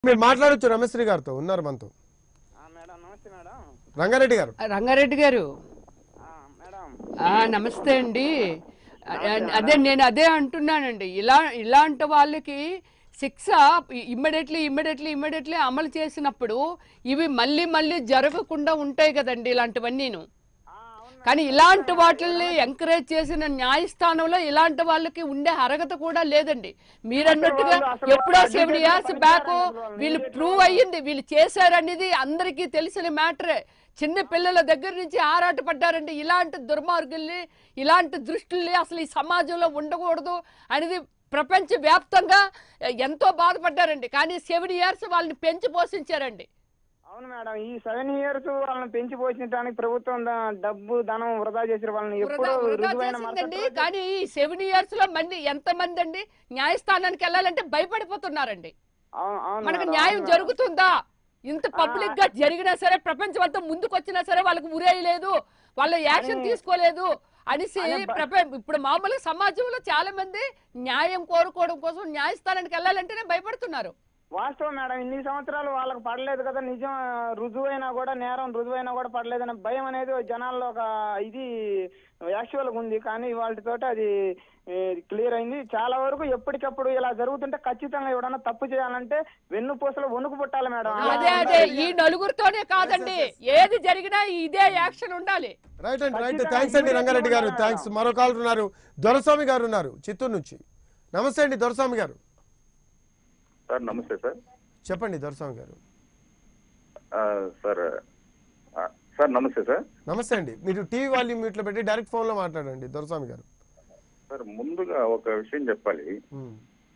మీరు మాట్లాడొచ్చు రమేశ్వరి గారితో ఉన్నారు మనతో ఆ, మేడం నమస్తే మేడం రంగారెడ్డి గారు రంగారెడ్డి గారు ఆ, మేడం ఆ, నమస్తే అండి అ- అదే నేను అదే అంటున్నానండి ఇలా ఇలాంటి వాళ్ళకి శిక్ష ఇమ్మీడియట్లీ ఇమ్మీడియట్లీ ఇమ్మీడియట్లీ అమలు చేసినప్పుడు ఇవి మళ్ళీ మళ్ళీ జరగకుండా ఉంటాయి కదండి ఇలాంటివన్నీను ఆ, అవును కానీ ఇలాంటి వాటిల్ని ఎంకరేజ్ చేసిన న్యాయస్థానంలో ఇలాంటి వాళ్ళకి ఉండే అర్హత కూడా లేదండి మీరన్నట్టుగా అసలు వాళ్ళు- ఎప్పుడో అసలు సెవెన్ వాళ్ళు ఇయర్స్ పనిచేయడం బ్యాక్ వాళ్ళు వీళ్ళు ఇమ్మీడియట్ ప్రూవ్ అయ్యింది వీళ్ళు చేశారనేది అందరికీ తెలిసిన మ్యాటరే చిన్న పిల్లల దగ్గర నుంచి ఆరాటపడ్డారండి ఇలాంటి దుర్మార్గుల్ని ఇలాంటి దృష్టిల్ని అసలు ఈ సమాజంలో ఉండకూడదు అనేది ప్రపంచ వ్యాప్తంగా ఎంతో బాధపడ్డారండి కానీ సెవెన్ ఇయర్స్ వాళ్ళని పెంచి పోషించారండి అవును మేడం ఈ సెవెన్ ఇయర్స్ వాళ్ళని పెంచి పోషించడానికి ప్రభుత్వం ద- డబ్బు ధనం వృధా చేసిన వాళ్ళని ఎప్పుడూ వృధా వృధా రుజువైన చేసిందండి మరుసటి రోజు- కానీ ఈ సెవెన్ ఇయర్స్ లో మంది ఎంత మంది అండి న్యాయస్థానానికి వెళ్ళాలంటే భయపడిపోతున్నారండి అవును అవును మనకు మేడం, న్యాయం అవును మేడం. జరుగుతుందా ఇంత పబ్లిక్ గా జరిగినా సరే ప్రపంచం అంతా ముందుకు వచ్చినా సరే వాళ్ళకి ఉరేయలేదు వాళ్ళ యాక్షన్ అని- తీసుకోలేదు అనేసి అని బ- ప్రప- ఇప్పుడు మామూలుగా సమాజంలో చాలా మంది న్యాయం కోరుకోవడం కోసం న్యాయస్థానానికి వెళ్ళాలంటేనే భయపడుతున్నారు వాస్తవం మేడం ఇన్ని సంవత్సరాలు వాళ్ళకి పడలేదు కదా నిజం రుజువైనా కూడా నేరం రుజువైనా కూడా పడలేదనే భయం అనేది జనాల్లో ఒక ఇది యాక్చువల్ ఉంది కానీ వాటితోటి అది క్లియర్ అయింది చాలా వరకు ఎప్పటికప్పుడు ఇలా జరుగుతుంటే ఖచ్చితంగా ఎవడన్నా తప్పు చేయాలంటే వెన్నుపూసలో వణుకు పుట్టాలి మేడం అదే అదే ఈ నలుగురితోనే కాదండి ఏది జరిగినా ఇదే యాక్షన్ ఉండాలి రైట్ అండి రైట్ ఖచ్చితంగా థ్యాంక్స్ అండి immediate రంగారెడ్డి గారు గా థ్యాంక్స్ మరో కాల్ ఉన్నారు దొరస్వామి గారు ఉన్నారు చిత్తూరు నుంచి నమస్తే అండి దొరస్వామి గారు సార్ నమస్తే సార్ చెప్పండి దొరస్వామి గారు ఆ, సార్ ఆ, సార్ నమస్తే సార్ నమస్తే అండి మీరు టీవీ వాల్యూమ్ మ్యూట్లో పెట్టి డైరెక్ట్ ఫోన్లో మాట్లాడండి దొరస్వామి గారు సార్ ముందుగా ఒక విషయం చెప్పాలి ఉమ్,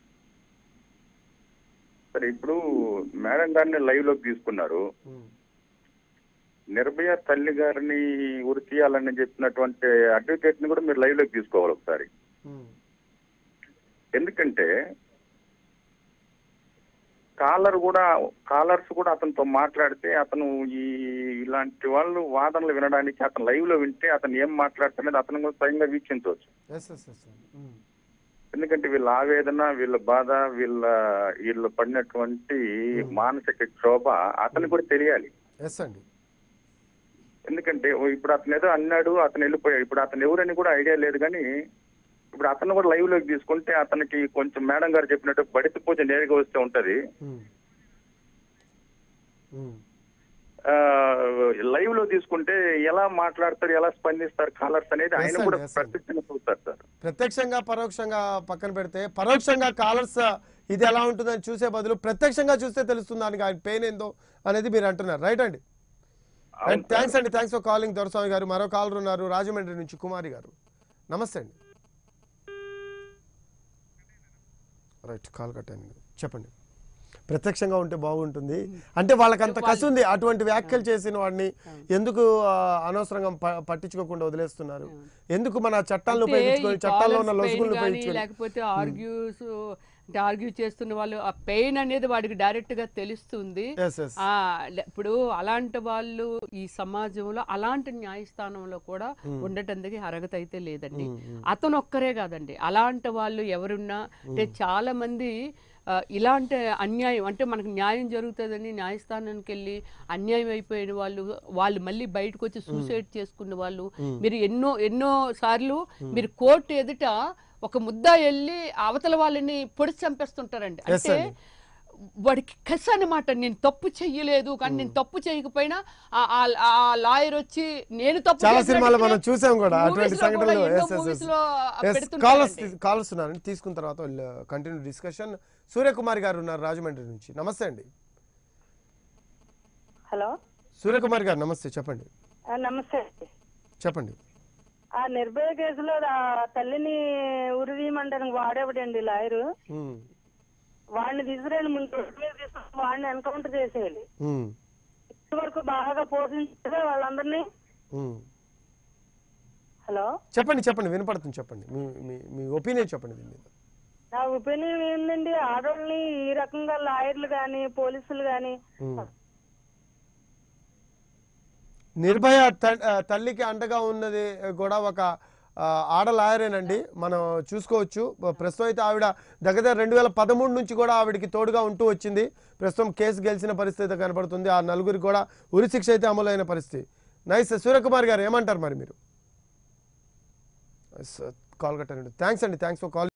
సార్ ఇప్పుడు మేడం గారిని లైవ్ లోకి తీసుకున్నారు ఉమ్, నిర్భయ తల్లి గారిని ఉరి తీయాలని చెప్పినటువంటి అడ్వకేట్ ని కూడా మీరు లైవ్ లోకి తీసుకోవాలి ఒకసారి ఉమ్, ఎందుకంటే కాలర్ కూడా కాలర్స్ కూడా అతనితో మాట్లాడితే అతను ఈ ఇలాంటి వాళ్ళు వాదనలు వినడానికి అతను లైవ్ లో వింటే అతను ఏం మాట్లాడుతున్నది అతను కూడా స్వయంగా వీక్షించవచ్చు ఎస్ ఎస్ ఎస్ ఉమ్, ఎందుకంటే వీళ్ళ ఆవేదన వీళ్ళ బాధ వీళ్ళ వీళ్ళు పడినటువంటి మానసిక క్షోభ అతనికి కూడా తెలియాలి ఎస్ అండి ఎందుకంటే ఓ ఇప్పుడు అతను ఏదో అన్నాడు అతను వెళ్ళిపోయాడు ఇప్పుడు అతను ఎవరని కూడా ఐడియా లేదు కానీ ఇప్పుడు అతను కూడా లైవ్ లోకి తీసుకుంటే అతనికి కొంచెం మేడం గారు చెప్పినట్టు బడిత పూజ నేరుగా వస్తే ఉంటది ఉమ్, ఉమ్, లైవ్ లో తీసుకుంటే ఎలా మాట్లాడతారు ఎలా స్పందిస్తారు కాలర్స్ అనేది ఆయన Yes, కూడా sir, yes, sir. ప్రత్యక్షంగా చూస్తారు సార్ ప్రత్యక్షంగా పరోక్షంగా పక్కన పెడితే పరోక్షంగా కాలర్స్ ఇది ఎలా ఉంటుందని చూసే బదులు ప్రత్యక్షంగా చూస్తే తెలుస్తుంది దానికి ఆయన పెయిన్ ఏందో అనేది మీరు అంటున్నారు రైట్ అండి అవును సార్. థ్యాంక్స్ అండి థ్యాంక్స్ ఫర్ కాలింగ్ దొరస్వామి గారు మరో కాలర్ ఉన్నారు రాజమండ్రి నుంచి కుమారి గారు నమస్తే అండి రైట్ కాల్ కట్టాను చెప్పండి ప్రత్యక్షంగా ఉంటే బాగుంటుంది అంటే వాళ్ళకి అంత కసి ఉంది అటువంటి వ్యాఖ్యలు చేసిన వాడిని ఎందుకు ఆ, అనవసరంగా ప- పట్టించుకోకుండా వదిలేస్తున్నారు ఎందుకు మన చట్టాలను అంటే ఉపయోగించుకొని ఈ చట్టాల్లో ఉన్న callers pain లొసుగులను గానీ, ఉపయోగించుకొని లేకపోతే ఆర్గ్యూస్ అంటే ఆర్గ్యూ చేస్తున్న వాళ్ళు ఆ పెయిన్ అనేది వాడికి డైరెక్ట్ గా తెలుస్తుంది ఎస్ ఎస్ ఆ లే- ఇప్పుడు అలాంటి వాళ్ళు ఈ సమాజంలో అలాంటి న్యాయస్థానంలో కూడా ఉండటానికి అర్హత అయితే లేదండి అతను ఒక్కరే కాదండి అలాంటి వాళ్ళు ఎవరున్నా అంటే చాలా మంది ఆ, ఇలాంటి అన్యాయం అంటే మనకు న్యాయం జరుగుతుందని న్యాయస్థానానికి వెళ్ళి అన్యాయం అయిపోయిన వాళ్ళు వాళ్ళు మళ్ళీ బయటకు వచ్చి సూసైడ్ చేసుకున్న వాళ్ళు మీరు ఎన్నో ఎన్నో సార్లు మీరు కోర్టు ఎదుట ఒక ముద్ద వెళ్ళి అవతల వాళ్ళని పొడిచి చంపేస్తుంటారండి Yes, అంటే అండి. వాడికి కసి అనమాట నేను తప్పు చెయ్యలేదు కానీ నేను తప్పు చేయకపోయినా ఆ- ఆ- ఆ లాయర్ వచ్చి నేను తప్పు చాలా చేసినట్టుగా సినిమాలో మనం చూసాం కూడా movies అటువంటి లో కూడా సంఘటనలు ఎన్నో ఎస్ ఎస్ movies ఎస్ లో ఎస్ పెడుతుంటారండి. కాలర్స్ కాలర్స్ ఉన్నారండి తీసుకున్న తర్వాత కంటిన్యూ డిస్కషన్ సూర్యకుమారి గారు ఉన్నారు రాజమండ్రి నుంచి నమస్తే అండి హలో సూర్యకుమారి గారు నమస్తే చెప్పండి ఆ, నమస్తే అండి. చెప్పండి ఆ నిర్భయ కేసులో ఆ తల్లిని ఉరిదీయమంటానికి వాడేవాడండి లాయరు ఉమ్, వాడిని తీసుకురండి ముందు రోడ్డు మీద తీసుకుని వాడిని ఎన్కౌంటర్ చేసేయాలి ఉమ్, ఇంతవరకు బాగా పోషించారు వాళ్ళందరినీ ఉమ్. హలో చెప్పండి చెప్పండి వినపడుతుంది చెప్పండి మీ మీ మీ ఒపీనియన్ చెప్పండి దీని మీద నా ఒపీనియన్ ఏంటండి ఆడవాళ్ళని ఈ రకంగా లాయర్లు కానీ పోలీసులు కానీ ఉమ్. నిర్భయ త- ఆ, తల్లికి అండగా ఉన్నది కూడా ఒక ఆ, ఆడ లాయరేనండి మనం చూసుకోవచ్చు ప్రస్తుతం అయితే ఆవిడ దగ్గర దగ్గర రెండు వేల పదమూడు నుంచి కూడా ఆవిడకి తోడుగా ఉంటూ వచ్చింది ప్రస్తుతం కేసు గెలిచిన పరిస్థితి అయితే కనపడుతుంది ఆ నలుగురికి కూడా ఉరి శిక్ష అయితే అమలైన పరిస్థితి నైస్ సూర్యకుమార్ గారు ఏమంటారు మరి మీరు కాల్ కట్టారండి థ్యాంక్స్ అండి థ్యాంక్స్ ఫర్ కాల్